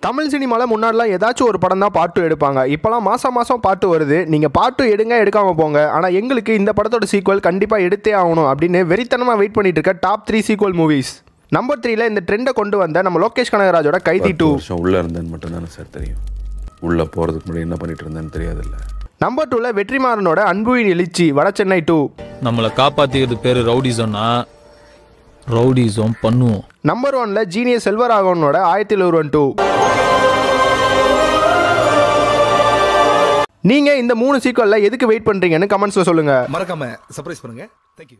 தமிழ் சினிமாவில் முன்னாடிலாம் ஏதாச்சும் ஒரு படம் தான் பாட்டு எடுப்பாங்க இப்போலாம் மாதம் மாதம் பாட்டு வருது நீங்கள் பாட்டு எடுங்க எடுக்காமல் போங்க ஆனால் எங்களுக்கு இந்த படத்தோட சீக்வல் கண்டிப்பாக எடுத்தே ஆகணும் அப்படின்னு வெறித்தனமாக வெயிட் பண்ணிட்டு இருக்க top three sequel movies number த்ரீல இந்த ட்ரெண்டை கொண்டு வந்த நம்ம லோகேஷ் கனகராஜோட கைதி பத்து டூ வருஷம் உள்ளே இருந்தேன்னு மட்டும் தானே சார் தெரியும் உள்ளே போகிறதுக்கு முன்னாடி என்ன பண்ணிட்டு இருந்தேன்னு தெரியாதுல்ல நம்பர் டூவில் வெற்றிமாறனோட அன்புவின் எழுச்சி வட சென்னை டூ நம்மளை காப்பாத்திக்கிறது பேரு ரவுடிசம்னா ரவுடிசம் பண்ணுவோம் நம்பர் ஒன்ல ஜீனியஸ் செல்வராகவனோட ஆயிரத்தி ஒருவன் டூ நீங்க இந்த மூணு சீக்வல்ல எதுக்கு வெயிட் பண்றீங்கன்னு கமெண்ட்ஸ்ல சொல்லுங்க மறக்காம சர்ப்ரைஸ் பண்ணுங்க தேங்க்யூ